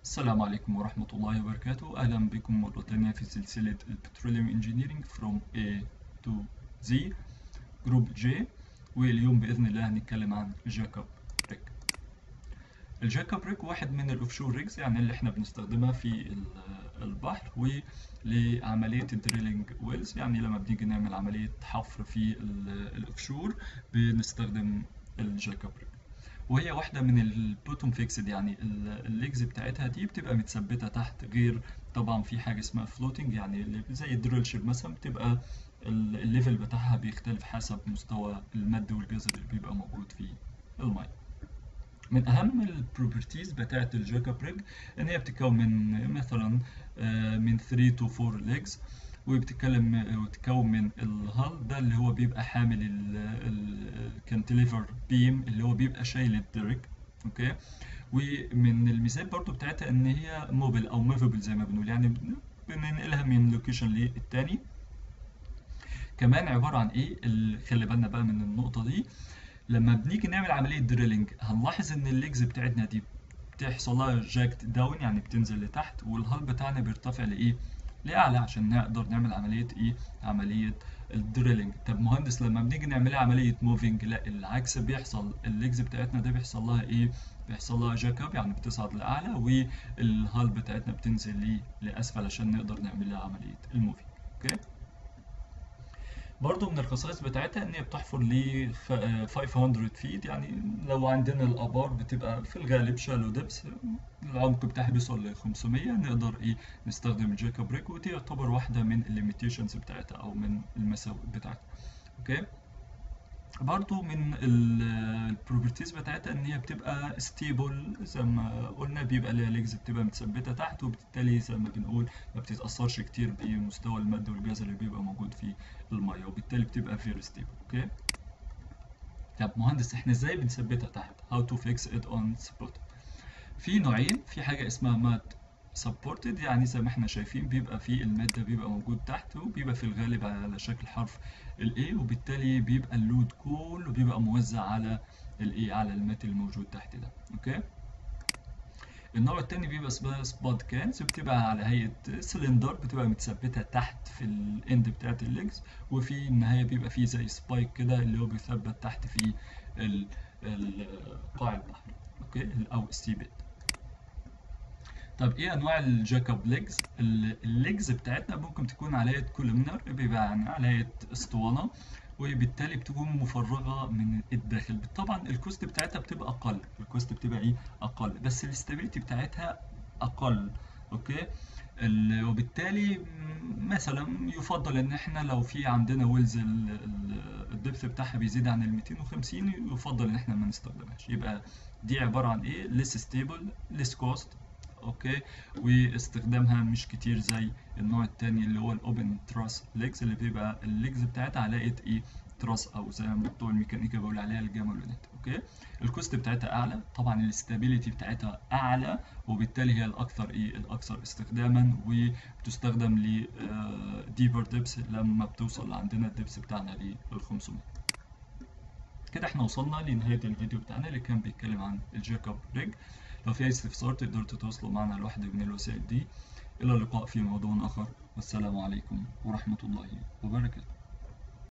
السلام عليكم ورحمة الله وبركاته أهلا بكم مرة تانية في سلسلة البتروليوم انجينيرينج from A to Z جروب J واليوم بإذن الله هنتكلم عن جاكوب ريك الجاكوب ريك واحد من الأوفشور ريجز يعني اللي احنا بنستخدمها في البحر ولعملية الدريلينج ويلز يعني لما بنيجي نعمل عملية حفر في الأوفشور بنستخدم الجاكوب ريك وهي واحدة من البوتوم فيكسد يعني الليجز بتاعتها دي بتبقى متثبتة تحت غير طبعا في حاجة اسمها فلوتنج يعني زي الدريل شيب مثلا بتبقى الليفل بتاعها بيختلف حسب مستوى المد والجزر اللي بيبقى موجود في المية من أهم البروبرتيز بتاعت الجاكوب ريج إن هي بتتكون من مثلا من 3 to 4 ليجز وبتتكلم وتكون من الهال ده اللي هو بيبقى حامل الكانتليفر بيم اللي هو بيبقى شايل الدرج اوكي ومن الميزات برضو بتاعتها ان هي موبل او موفبل زي ما بنقول يعني بننقلها من لوكيشن للتاني كمان عبارة عن ايه خلي بالنا بقى من النقطة دي لما بنيجي نعمل عملية دريلينج هنلاحظ ان الليجز بتاعتنا دي بتحصل لها جاكت داون يعني بتنزل لتحت والهال بتاعنا بيرتفع لايه لأعلى عشان نقدر نعمل عملية إيه؟ عملية الدريلينج طب مهندس لما بنيجي نعملها عملية موفينج لا العكس بيحصل الليجز بتاعتنا ده بيحصل لها إيه؟ بيحصل لها جاك اب يعني بتصعد لأعلى والهال بتاعتنا بتنزل ليه؟ لأسفل عشان نقدر نعمل لها عملية الموفينج أوكي؟ برضو من الخصائص بتاعتها ان هي بتحفر ل 500 فيت يعني لو عندنا الابار بتبقى في الغالب شالو دبس العمق بتاعها بيوصل ل 500 نقدر ايه نستخدم الجاكا بريك ودي يعتبر واحده من الليميتيشنز بتاعتها او من المساوئ بتاعتها اوكي برضو من البروبرتيز بتاعتها ان هي بتبقى ستيبل زي ما قلنا بيبقى ليها ليجز بتبقى متثبته تحت وبالتالي زي ما بنقول ما بتتاثرش كتير بمستوى المد والجزر اللي بيبقى موجود في الميه وبالتالي بتبقى فيري ستيبل اوكي طب مهندس احنا ازاي بنثبتها تحت how to fix it on spot في نوعين في حاجه اسمها مات supported يعني زي ما احنا شايفين بيبقى في المادة بيبقى موجود تحت وبيبقى في الغالب على شكل حرف ال A وبالتالي بيبقى اللود كله بيبقى موزع على ال A على المات الموجود تحت ده اوكي النوع التاني بيبقى اسمها سباد كانز بتبقى على هيئة سلندر بتبقى متثبتة تحت في الاند بتاعت الليجز وفي النهاية بيبقى فيه زي سبايك كده اللي هو بيثبت تحت في قاع البحر اوكي او السي بيت طب ايه انواع الجاكوب ليجز الليجز بتاعتنا ممكن تكون على هيئه كولومنر بيبقى يعني على هيئه اسطوانه وبالتالي بتكون مفرغه من الداخل طبعا الكوست بتاعتها بتبقى اقل الكوست بتبقى ايه اقل بس الاستابيليتي بتاعتها اقل اوكي وبالتالي مثلا يفضل ان احنا لو في عندنا ويلز الدبث بتاعها بيزيد عن ال 250 يفضل ان احنا ما نستخدمهاش يبقى دي عباره عن ايه less stable less cost اوكي واستخدامها مش كتير زي النوع التاني اللي هو الاوبن تراس ليجز اللي بيبقى الليجز بتاعتها على ايه تراس او زي ما بتوع الميكانيكا بيقول عليها الجامولونات اوكي الكوست بتاعتها اعلى طبعا الاستابيليتي بتاعتها اعلى وبالتالي هي الاكثر ايه الاكثر استخداما وبتستخدم ل ديبر ديبس لما بتوصل عندنا الدبس بتاعنا لل 500 كده احنا وصلنا لنهايه الفيديو بتاعنا اللي كان بيتكلم عن الجاكوب ريج لو في أي استفسار تقدروا تتواصلوا معنا على واحدة من الوسائل دي إلى اللقاء في موضوع آخر والسلام عليكم ورحمة الله وبركاته